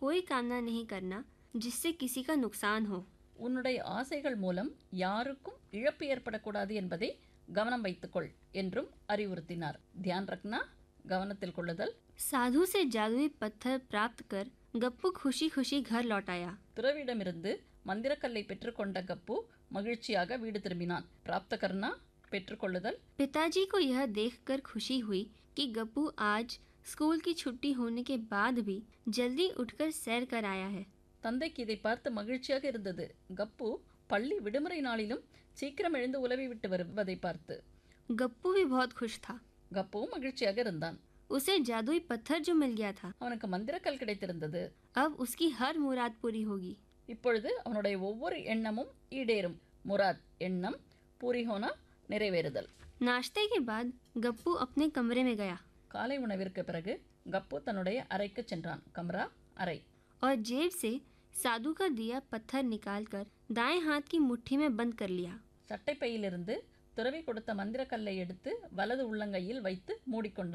कोई कामना नहीं करना जिससे किसी का नुकसान हो உன்னுடைய ஆசைகள் மூலம் யாருக்கும் இழப்பு ஏற்படக்கூடாது என்பதை கவனம் வைத்துக்கொள் என்றும் அறிவுறுத்தினார் தியான் ரக்னா கவனத்தில் கொள்ளுதல் साधु से जादुई पत्थर प्राप्त कर गप्पू खुशी खुशी घर लौट आया துறவியிடமிருந்து மந்திரக்கல்லை பெற்றுக்கொண்ட கப்பு மகிழ்ச்சியாக வீடு திரும்பினான் பிராப்தகர்னா பெற்றுக்கொள்ளுதல் पिताजी को यह देखकर खुशी हुई कि गप्पू आज स्कूल की छुट्टी होने के बाद भी जल्दी उठकर सैर कर आया है தந்தைக்கு இதை பார்த்து மகிழ்ச்சியாக இருந்தது கப்பு பள்ளி விடுமுறை நாளிலும் சீக்கிரம் எழுந்து உலவி விட்டு வருவதை பார்த்து गप्पू भी बहुत खुश था கப்புவும் மகிழ்ச்சியாக இருந்தான் उसे जादुई पत्थर जो मिल गया था அவனுக்கு மந்திரக்கல் கிடைத்திருந்தது अब उसकी हर मुराद पूरी होगी இப்பொழுது அவனுடைய ஒவ்வொரு எண்ணமும் ஈடேறும் முராத் எண்ணம் பூரிஹோனா நிறைவேறுதல் नाश्ते के बाद गप्पू अपने कमरे में गया காலை உணவிற்கு பிறகு கப்பு தன்னுடைய அறைக்கு சென்றான் கம்ரா அறை और जेब से साधु का दिया पत्थर निकालकर दाएं हाथ की मुट्ठी में बंद कर लिया சட்டைப்பையிலிருந்து துறவி கொடுத்த மந்திரக்கல்லை எடுத்து வலது உள்ளங்கையில் வைத்து மூடிக்கொண்டான்